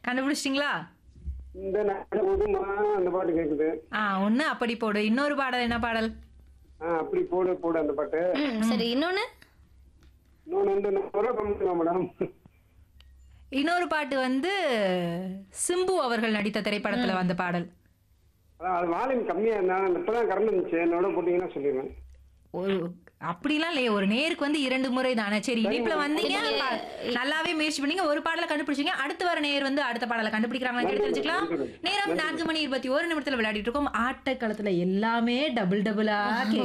கண்டுபிடிச்சிட்டீங்களா இந்த நாடு உதுமா அந்த பாட்டு கேக்குது ஆ ஒண்ணு அப்படி போடு இன்னொரு பாடல் என்ன பாடல் ஆ அப்படி போடு போடு அந்த பாட்டு ம் சரி இன்னொன்னு இன்னொன்னு வந்து நூறு பண்ணுமா மேடம் இன்னொரு பாட்டு வந்து சிம்பு அவர்கள் நடித்த திரைப்படத்துல வந்த பாடல் அதான் அது வால்யூம் கம்மியா இருந்தா இப்பதான் கரண்ட் இருந்துச்சு என்னோட போட்டீங்கன்னா சொல்லிடுவேன் ஒரு அப்படிலாம் இல்லையே ஒரு நேருக்கு வந்து இரண்டு முறை தானே சரி இனிப்புல வந்தீங்க பா- நல்லாவே முயற்சி பண்ணீங்க ஒரு பாடலை கண்டுபிடிச்சீங்க அடுத்து வர நேர் வந்து அடுத்த பாடலை கண்டுபிடிக்கிறாங்களா கேட்டு தெரிஞ்சுக்கலாம் நேரம் நான்கு மணி இருபத்தி ஒரு நிமிடத்துல விளையாடிட்டு இருக்கோம் ஆட்டக்களத்துல எல்லாமே டபுள் டபுளா